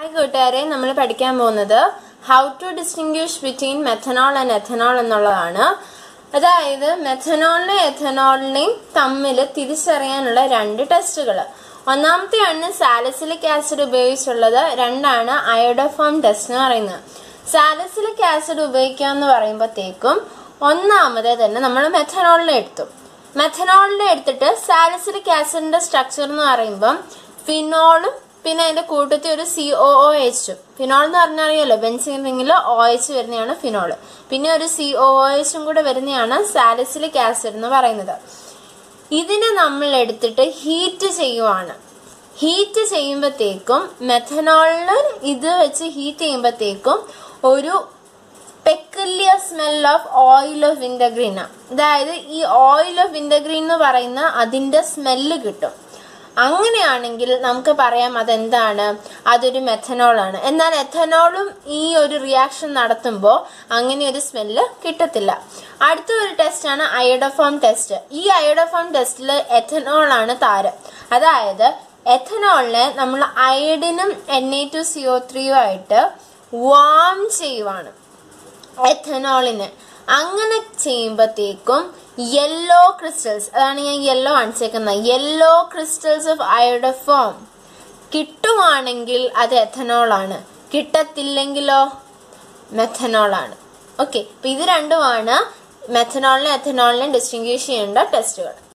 കൂട്ടുകാരെ നമ്മൾ പഠിക്കാൻ പോകുന്നത് how to distinguish between methanol and ethanol എന്നുള്ളതാണ് അതായത് മെഥനോളിനെയും എഥനോളിനെയും തമ്മിൽ തിരിച്ചറിയാനുള്ള രണ്ട് ടെസ്റ്റുകൾ ഒന്നാമത്തെയാണ് സാലിസിലിക് ആസിഡ് ഉപയോഗിച്ചുള്ളത് രണ്ടാണ് അയോഡോഫോം ടെസ്റ്റ് എന്ന് പറയുന്നത് സാലിസിലിക് ആസിഡ് ഉപയോഗിക്കുക എന്ന് പറയുമ്പോഴത്തേക്കും ഒന്നാമത് തന്നെ നമ്മൾ മെഥനോളിനെ എടുത്തു മെഥനോളിനെ എടുത്തിട്ട് സാലിസിലിക് ആസിഡിന്റെ സ്ട്രക്ചർ എന്ന് പറയുമ്പം ഫിനോളും പിന്നെ അതിന്റെ കൂട്ടത്തിൽ ഒരു സി ഒ ഒ എച്ചും ഫിനോൾ എന്ന് പറഞ്ഞാൽ അറിയാലോ ബെൻസിൻ റിങ്ങിൽ ഒ എച്ച് വരുന്നതാണ് ഫിനോൾ പിന്നെ ഒരു സി ഒ ഒ എച്ചും കൂടെ വരുന്നതാണ് സാലിസിലിക് ആസിഡ് എന്ന് പറയുന്നത് ഇതിനെ നമ്മൾ എടുത്തിട്ട് ഹീറ്റ് ചെയ്യുവാണ് ഹീറ്റ് ചെയ്യുമ്പോഴത്തേക്കും മെഥനോളിന് ഇത് വെച്ച് ഹീറ്റ് ചെയ്യുമ്പോഴത്തേക്കും ഒരു peculiar smell of oil of wintergreen അതായത് ഈ ഓയിൽ ഓഫ് വിൻഡഗ്രീൻ എന്ന് പറയുന്ന അതിന്റെ സ്മെല്ല് കിട്ടും അങ്ങനെയാണെങ്കിൽ നമുക്ക് പറയാം അതെന്താണ് അതൊരു മെഥനോൾ ആണ് എന്നാൽ എഥനോളും ഈ ഒരു റിയാക്ഷൻ നടത്തുമ്പോൾ അങ്ങനെ ഒരു സ്മെല്ല് കിട്ടത്തില്ല അടുത്ത ഒരു ടെസ്റ്റ് ആണ് അയോഡോഫോം ടെസ്റ്റ് ഈ അയോഡോഫോം ടെസ്റ്റിൽ എഥനോൾ ആണ് താരം അതായത് എഥനോളിനെ നമ്മൾ അയഡിനും N A two C O ത്രീയും ആയിട്ട് വാം ചെയ്യുവാണ് എഥനോളിന് അങ്ങനെ ചെയ്യുമ്പോഴത്തേക്കും യെല്ലോ ക്രിസ്റ്റൽസ് അതാണ് ഞാൻ യെല്ലോ കാണിച്ചേക്കുന്നത് യെല്ലോ ക്രിസ്റ്റൽസ് ഓഫ് അയോഡോഫോം കിട്ടുവാണെങ്കിൽ അത് എഥനോൾ ആണ് കിട്ടത്തില്ലെങ്കിലോ മെഥനോൾ ആണ് ഓക്കെ അപ്പൊ ഇത് രണ്ടുമാണ് മെഥനോളിനെ എഥനോളിനെ ഡിസ്റ്റിങ്ക്വിഷ് ചെയ്യേണ്ട ടെസ്റ്റുകൾ